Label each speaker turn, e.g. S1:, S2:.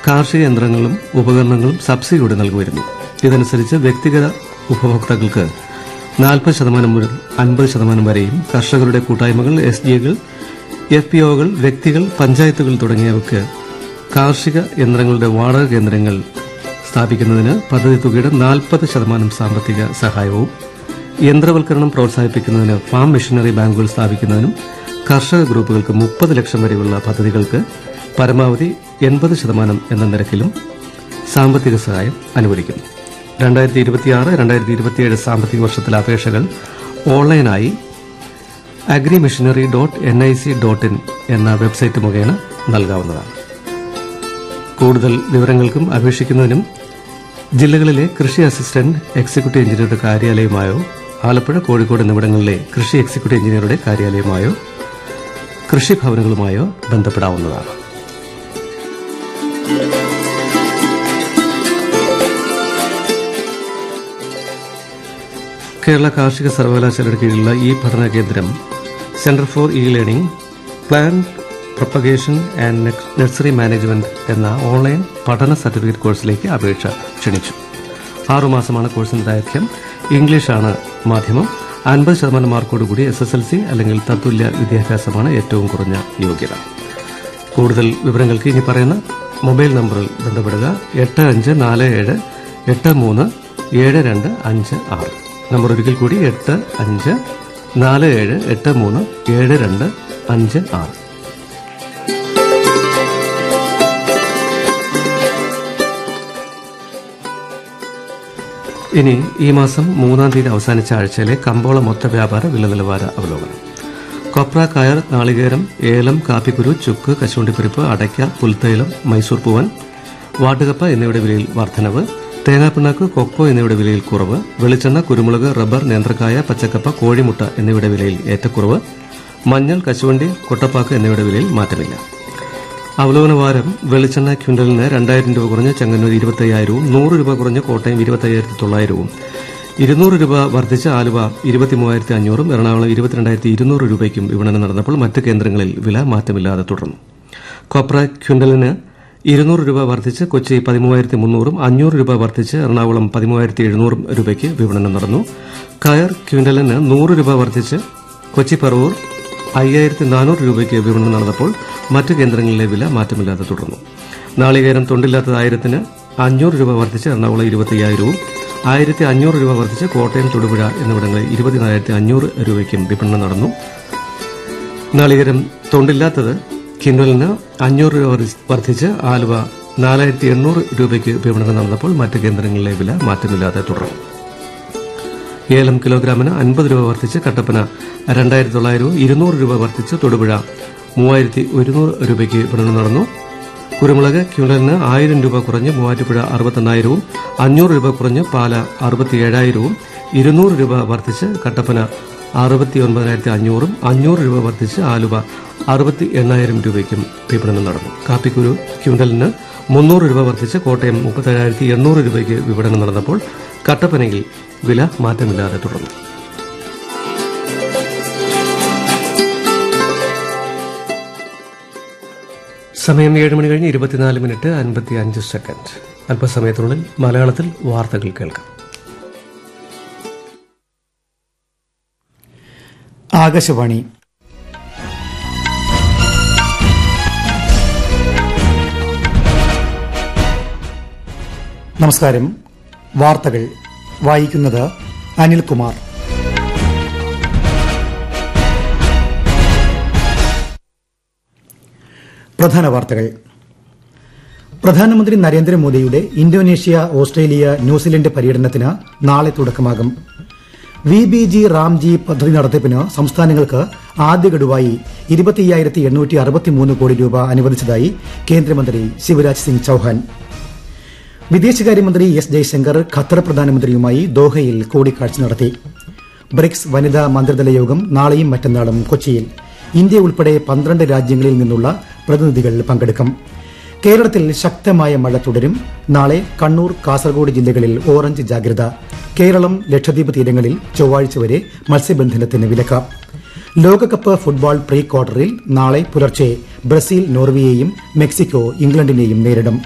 S1: കാർഷിക യന്ത്രങ്ങളും ഉപകരണങ്ങളും സബ്സിഡിയോടെ നൽകുവരുന്നു ഇതനുസരിച്ച് വ്യക്തിഗത ഉപഭോക്താക്കൾക്ക് നാൽപ്പത് ശതമാനം മുതൽ അൻപത് ശതമാനം വരെയും കർഷകരുടെ കൂട്ടായ്മകൾ എസ് ജികൾ എഫ് പി ഒകൾ വ്യക്തികൾ പഞ്ചായത്തുകൾ തുടങ്ങിയവർക്ക് കാർഷിക യന്ത്രങ്ങളുടെ വാടക കേന്ദ്രങ്ങൾ സ്ഥാപിക്കുന്നതിന് പദ്ധതി തുകയുടെ നാൽപ്പത് ശതമാനം സാമ്പത്തിക സഹായവും യന്ത്രവൽക്കരണം പ്രോത്സാഹിപ്പിക്കുന്നതിന് ഫാം മെഷീനറി ബാങ്കുകൾ സ്ഥാപിക്കുന്നതിനും കർഷക ഗ്രൂപ്പുകൾക്ക് മുപ്പത് ലക്ഷം വരെയുള്ള പദ്ധതികൾക്ക് പരമാവധി എൺപത് ശതമാനം എന്ന നിരക്കിലും സാമ്പത്തിക സഹായം അനുവദിക്കുന്നു രണ്ടായിരത്തി ഇരുപത്തിയാറ് രണ്ടായിരത്തി ഇരുപത്തിയേഴ് സാമ്പത്തിക വർഷത്തിലെ അപേക്ഷകൾ ഓൺലൈനായി agri machinery dot N I C dot in എന്ന വെബ്സൈറ്റ് മുഖേന നൽകാവുന്നതാണ് കൂടുതൽ വിവരങ്ങൾക്കും അപേക്ഷിക്കുന്നതിനും ജില്ലകളിലെ കൃഷി അസിസ്റ്റന്റ് എക്സിക്യൂട്ടീവ് എഞ്ചിനീയറുടെ കാര്യാലയമായോ ആലപ്പുഴ കോഴിക്കോട് എന്നിവിടങ്ങളിലെ കൃഷി എക്സിക്യൂട്ടീവ് എഞ്ചിനീയറുടെ കാര്യാലയമായോ കൃഷിഭവനുകളുമായോ ബന്ധപ്പെടാവുന്നതാണ് കേരള കാർഷിക സർവകലാശാലയുടെ കീഴിലുള്ള ഈ പഠന കേന്ദ്രം centre for E learning plan propagation and nursery management എന്ന ഓൺലൈൻ പഠന സർട്ടിഫിക്കറ്റ് കോഴ്സിലേക്ക് അപേക്ഷ ക്ഷണിച്ചു ആറുമാസമാണ് കോഴ്സിന്റെ ദൈർഘ്യം ഇംഗ്ലീഷാണ് മാധ്യമം അൻപത് ശതമാനം മാർക്കോടുകൂടി എസ് എസ് എൽ സി അല്ലെങ്കിൽ തത്തുല്യ വിദ്യാഭ്യാസമാണ് ഏറ്റവും കുറഞ്ഞ യോഗ്യത കൂടുതൽ വിവരങ്ങൾക്ക് ഇനി പറയുന്ന മൊബൈൽ നമ്പറിൽ ബന്ധപ്പെടുക എട്ട് അഞ്ച് നാല് ഏഴ് എട്ട് മൂന്ന് ഏഴ് രണ്ട് അഞ്ച് ആറ് നമ്പർ ഒരിക്കൽ കൂടി എട്ട് അഞ്ച് നാല് ഏഴ് എട്ട് മൂന്ന് ഏഴ് രണ്ട് അഞ്ച് ആറ് ഇനി ഈ മാസം മൂന്നാം തീയതി അവസാനിച്ച ആഴ്ചയിലെ കമ്പോള മൊത്ത വ്യാപാര വില നിലവാര അവലോകനം കൊപ്ര കയർ നാളികേരം ഏലം കാപ്പിക്കുരു ചുക്ക് കശുവണ്ടിപ്പരിപ്പ് അടയ്ക്ക പുൽത്തൈലം മൈസൂർ പൂവൻ വാട്ടുകപ്പ എന്നിവയുടെ വിലയിൽ വർധനവ് തേങ്ങാപ്പിണ്ണാക്ക് കൊക്കോ എന്നിവയുടെ വിലയിൽ കുറവ് വെളിച്ചെണ്ണ കുരുമുളക് റബ്ബർ നേന്ത്രക്കായ പച്ചക്കപ്പ കോഴിമുട്ട എന്നിവയുടെ വിലയിൽ ഏറ്റക്കുറവ് മഞ്ഞൾ കശുവണ്ടി കൊട്ടപ്പാക്ക് എന്നിവയുടെ വിലയിൽ മാറ്റമില്ല അവലോകന വാരം വെളിച്ചെണ്ണ ക്വിന്റലിന് രണ്ടായിരം രൂപ കുറഞ്ഞ് ചെങ്ങന്നൂർ ഇരുപത്തയ്യായിരവും നൂറ് രൂപ കുറഞ്ഞ് കോട്ടയം ഇരുപത്തയ്യായിരത്തി തൊള്ളായിരവും ഇരുന്നൂറ് രൂപ വർദ്ധിച്ച് ആലുവ ഇരുപത്തിമൂവായിരത്തി അഞ്ഞൂറും എറണാകുളം ഇരുപത്തിരണ്ടായിരത്തി ഇരുന്നൂറ് രൂപയ്ക്കും വിപണനം നടന്നപ്പോൾ മറ്റ് കേന്ദ്രങ്ങളിൽ വില മാറ്റമില്ലാതെ തുടർന്നു കൊപ്ര ക്വിന്റലിന് ഇരുന്നൂറ് രൂപ വർദ്ധിച്ച് കൊച്ചി പതിമൂവായിരത്തി മുന്നൂറും അഞ്ഞൂറ് രൂപ വർദ്ധിച്ച് എറണാകുളം പതിമൂവായിരത്തി എഴുന്നൂറും രൂപയ്ക്ക് വിപണനം നടന്നു കയർ ക്വിന്റലിന് നൂറ് രൂപ വർദ്ധിച്ച് കൊച്ചി പറവൂർ അയ്യായിരത്തി നാനൂറ് രൂപയ്ക്ക് വിപണനം നടന്നപ്പോൾ മറ്റ് കേന്ദ്രങ്ങളിലെ വില മാറ്റമില്ലാതെ തുടർന്നു നാളികേരം തൊണ്ടില്ലാത്തത് ആയിരത്തിന് അഞ്ഞൂറ് രൂപ വർദ്ധിച്ച് എറണാകുളം ഇരുപത്തിയ്യായിരവും ആയിരത്തി അഞ്ഞൂറ് രൂപ വർദ്ധിച്ച് കോട്ടയം തൊടുപുഴ എന്നിവിടങ്ങളിൽ ഇരുപത്തിനാലായിരത്തി അഞ്ഞൂറ് രൂപയ്ക്കും വിപണനം നടന്നു നാളികേരം തൊണ്ടില്ലാത്തത് കിൻഡലിന് അഞ്ഞൂറ് രൂപ വർദ്ധിച്ച് ആലുവ നാലായിരത്തി എണ്ണൂറ് രൂപയ്ക്ക് വിപണനം നടന്നപ്പോൾ മറ്റ് കേന്ദ്രങ്ങളിലെ വില മാറ്റമില്ലാതെ തുടർന്നു ഏലം കിലോഗ്രാമിന് അൻപത് രൂപ വർദ്ധിച്ച് കട്ടപ്പന രണ്ടായിരത്തി തൊള്ളായിരവും ഇരുന്നൂറ് രൂപ വർദ്ധിച്ച് തൊടുപുഴ മൂവായിരത്തി ഒരുന്നൂറ് രൂപയ്ക്ക് വിപണനം നടന്നു കുരുമുളക് ക്യൂലറിന് ആയിരം രൂപ കുറഞ്ഞ് മൂവാറ്റുപുഴ അറുപത്തെണ്ണായിരവും അഞ്ഞൂറ് രൂപ കുറഞ്ഞ് പാല അറുപത്തിയേഴായിരവും ഇരുന്നൂറ് രൂപ വർദ്ധിച്ച് കട്ടപ്പന അറുപത്തി ഒൻപതിനായിരത്തി അഞ്ഞൂറും അഞ്ഞൂറ് രൂപ വർദ്ധിച്ച് ആലുവ അറുപത്തി എണ്ണായിരം രൂപയ്ക്കും വിപണനം നടന്നു കാപ്പിക്കുരു ക്വിന്റലിന് മുന്നൂറ് രൂപ വർദ്ധിച്ച് കോട്ടയം മുപ്പത്തേഴായിരത്തി എണ്ണൂറ് രൂപയ്ക്ക് വിപണനം നടന്നപ്പോൾ കട്ടപ്പനയിൽ വില മാറ്റമില്ലാതെ തുടർന്നു സമയം ഏഴ് മണി കഴിഞ്ഞ് ഇരുപത്തിനാല് മിനിറ്റ് അൻപത്തി അഞ്ച് സെക്കൻഡ് അല്പസമയത്തിനുള്ളിൽ മലയാളത്തിൽ വാർത്തകൾ കേൾക്കാം
S2: ആകാശവാണി നമസ്കാരം വാർത്തകൾ വായിക്കുന്നത് അനിൽകുമാർ പ്രധാന വാർത്തകൾ പ്രധാനമന്ത്രി നരേന്ദ്രമോദിയുടെ ഇന്തോനേഷ്യ ഓസ്ട്രേലിയ ന്യൂസിലൻഡ് പര്യടനത്തിന് നാളെ തുടക്കമാകും വി ബി ജി റാംജി പദ്ധതി നടത്തിപ്പിന് സംസ്ഥാനങ്ങൾക്ക് ആദ്യ ഗഡുവായി ഇരുപത്തിയ്യായിരത്തി എണ്ണൂറ്റി അറുപത്തിമൂന്ന് കോടി രൂപ അനുവദിച്ചതായി കേന്ദ്രമന്ത്രി ശിവരാജ് സിംഗ് ചൌഹാൻ വിദേശകാര്യമന്ത്രി എസ് ജയശങ്കർ ഖത്തർ പ്രധാനമന്ത്രിയുമായി ദോഹയിൽ കൂടിക്കാഴ്ച നടത്തി ബ്രിക്സ് വനിതാ മന്ത്രിതല യോഗം നാളെയും മറ്റന്നാളും കൊച്ചിയിൽ ഇന്ത്യ ഉൾപ്പെടെ പന്ത്രണ്ട് രാജ്യങ്ങളിൽ നിന്നുള്ള പ്രതിനിധികൾ പങ്കെടുക്കും കേരളത്തിൽ ശക്തമായ മഴ തുടരും നാളെ കണ്ണൂർ കാസർഗോഡ് ജില്ലകളിൽ ഓറഞ്ച് ജാഗ്രത കേരളം ലക്ഷദ്വീപ് തീരങ്ങളിൽ ചൊവ്വാഴ്ച വരെ മത്സ്യബന്ധനത്തിന് വിലക്ക് ലോകകപ്പ് ഫുട്ബോൾ പ്രീ ക്വാർട്ടറിൽ നാളെ പുലർച്ചെ ബ്രസീൽ നോർവേയെയും മെക്സിക്കോ ഇംഗ്ലണ്ടിനെയും നേരിടും